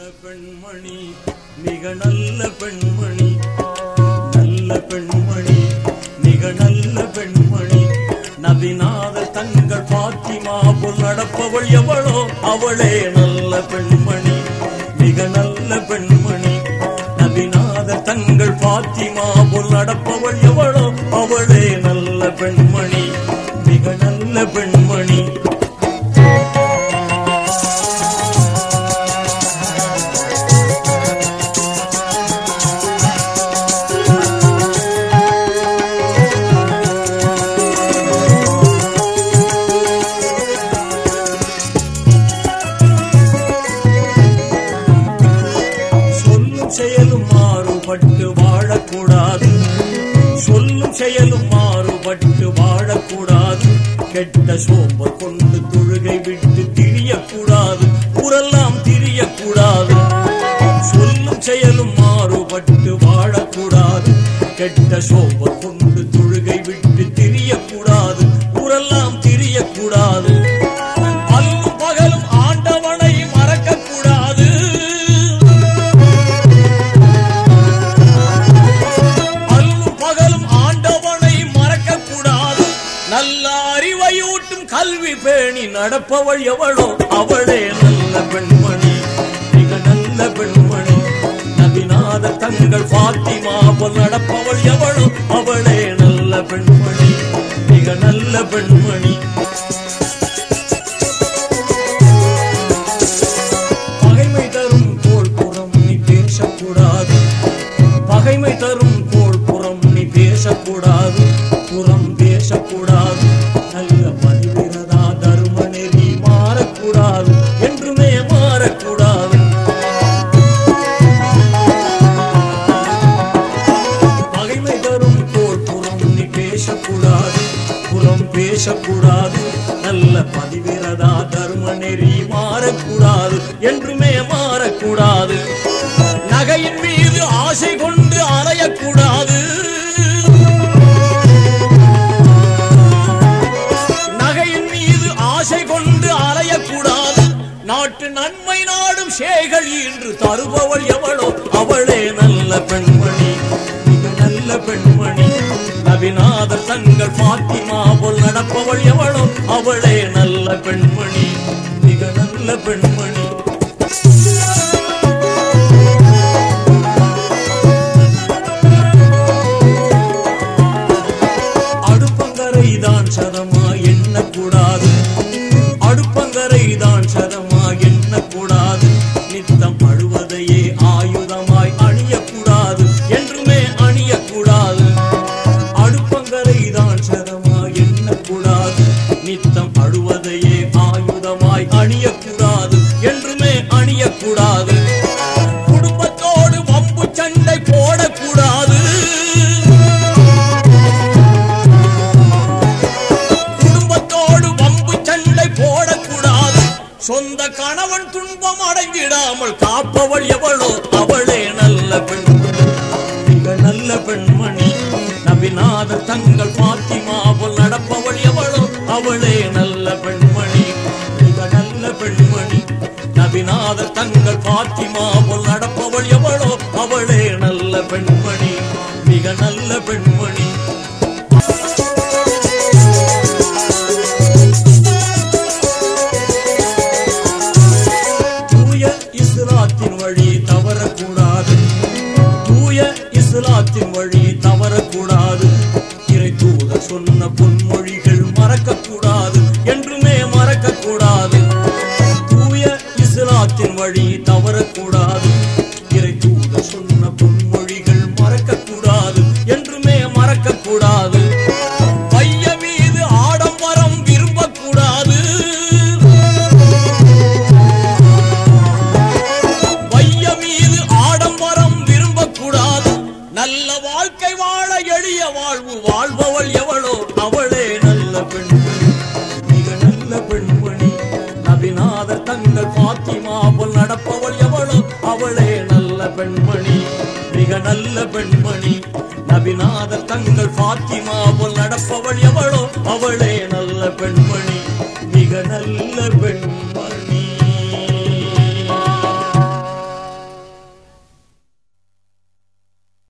பெண்மணி மிக நல்ல பெண்மணி நல்ல பெண்மணி மிக நல்ல பெண்மணி நபிநாத தங்கள் பாத்திமா போல் நடப்பவள் எவளோ அவளே நல்ல பெண்மணி மிக நல்ல பெண்மணி நபிநாத தங்கள் பாத்திமா போல் நடப்பவள் எவளோ அவளே நல்ல பெண்மணி மிக நல்ல பெண்மணி சொல்லும் செயலும் மாறுபட்டு வாழக்கூடாது சொல்லும் செயலும் மாறுபட்டு வாழக்கூடாது கெட்ட சோம்பல் கொண்டு தொழுகை விட்டு திரியக்கூடாது ஊரெல்லாம் திரியக்கூடாது சொல்லும் செயலும் மாறுபட்டு வாழக்கூடாது கெட்ட சோம்பல் கொண்டு தொழுகை விட்டு திரியக்கூடாது ஊரெல்லாம் திரியக்கூடாது அல்லும் பகலும் ஆண்டவனை மறக்கக்கூடாது அல்லும் பகலும் ஆண்டவனை மறக்கக்கூடாது நல்ல அறிவையூட்டும் கல்வி பேணி நடப்பவள் எவளோ அவளே நல்ல பெண்மணி மிக நல்ல பெண்மணி நபிநாத தங்கள் பாத்திமா போல் நடப்பவள் எவளோ அவளே நல்ல பெண்மணி மிக நல்ல பெண்மணி பகைமை தரும் கோள் புறம் நீ பேசக்கூடாது பகைமை தரும் கோள் புறம் நீ பேசக்கூடாது புறம் பேசக்கூடாது நல்ல பதிவிரதா தர்ம நெறி மாறக்கூடாது என்றுமே மாறக்கூடாது பகைமை தரும் கோள் புறம் நீ பேசக்கூடாது புறம் பேசக்கூடாது நல்ல பதிவிரதா தர்ம நெறி மாறக்கூடாது என்றுமே மாறக்கூடாது நகையின் மீது ஆசை கொண்டு அலையக்கூடாது நகையின் மீது ஆசை கொண்டு அலையக்கூடாது நாட்டு நன்மை நாடும் சேகள் இன்று தருபவள் எவளோ அவளே நல்ல பெண்மணி மிக நல்ல பெண்மணி நபிநாதர் தங்கள் பாத்திமா போல் நடப்பவள் எவளோ அவளே நல்ல பெண்மணி மிக நல்ல பெண்மணி அடுப்பங்கரை தான் சதமா எண்ணக்கூடாது அடுப்பங்கரை தான் சதமா எண்ணக்கூடாது நித்தம் அழுவதையே ஆயுதமாய் அணியக்கூடாது என்றுமே அணியக்கூடாது அடுப்பங்கரை தான் சதமா எண்ணக்கூடாது நித்தம் அழுவதையே ஆயுதமாய் அணியக்கூடாது என்றுமே அணியக்கூடாது குடும்பத்தோடு வம்பு சண்டை போடக்கூடாது குடும்பத்தோடு வம்பு சண்டை போடக்கூடாது சொந்த கணவன் துன்பம் அடைந்திடாமல் காப்பவள் எவளோ அவளே நல்ல பெண்மணி மிக நல்ல பெண்மணி நபிநாத தங்கள் பாத்திமா போல் நடப்பவள் எவளோ அவளே நல்ல பெண்மணி மிக நல்ல பெண்மணி நபிநாத தங்கள் பாத்திமா போல் நடப்பவள் எவளோ அவளே நல்ல பெண்மணி மிக நல்ல பெண்மணி தூய இஸ்லாத்தின் வழி தவறக்கூடாது தூய இஸ்லாத்தின் வழி தவறக்கூடாது இறை தூதர் சொன்ன பொன்மொழிகள் மறக்கக்கூடாது என்றுமே மறக்கக்கூடாது தூய இஸ்லாத்தின் வழி தவறக்கூடாது இறை தூதர் சொன்ன பொன்மொழிகள் மறக்கக்கூடாது என்றுமே மறக்கக்கூடாது பைய மீது ஆடம்பரம் விரும்பக்கூடாது வைய மீது ஆடம்பரம் விரும்பக்கூடாது நல்ல வாழ்க்கை வாழ எளிய வாழ்வு வாழ்பவள் எவளோ அவளே நல்ல பெண்மணி மிக நல்ல பெண்மணி நபிநாதர் தங்கள் பாத்திமா போல் நடப்பவள் எவளோ அவளே நல்ல பெண்மணி மிக நல்ல பெண்மணி நபிநாதர் தங்கள் பாத்திமா போல் நடப்பவள் எவளோ அவளே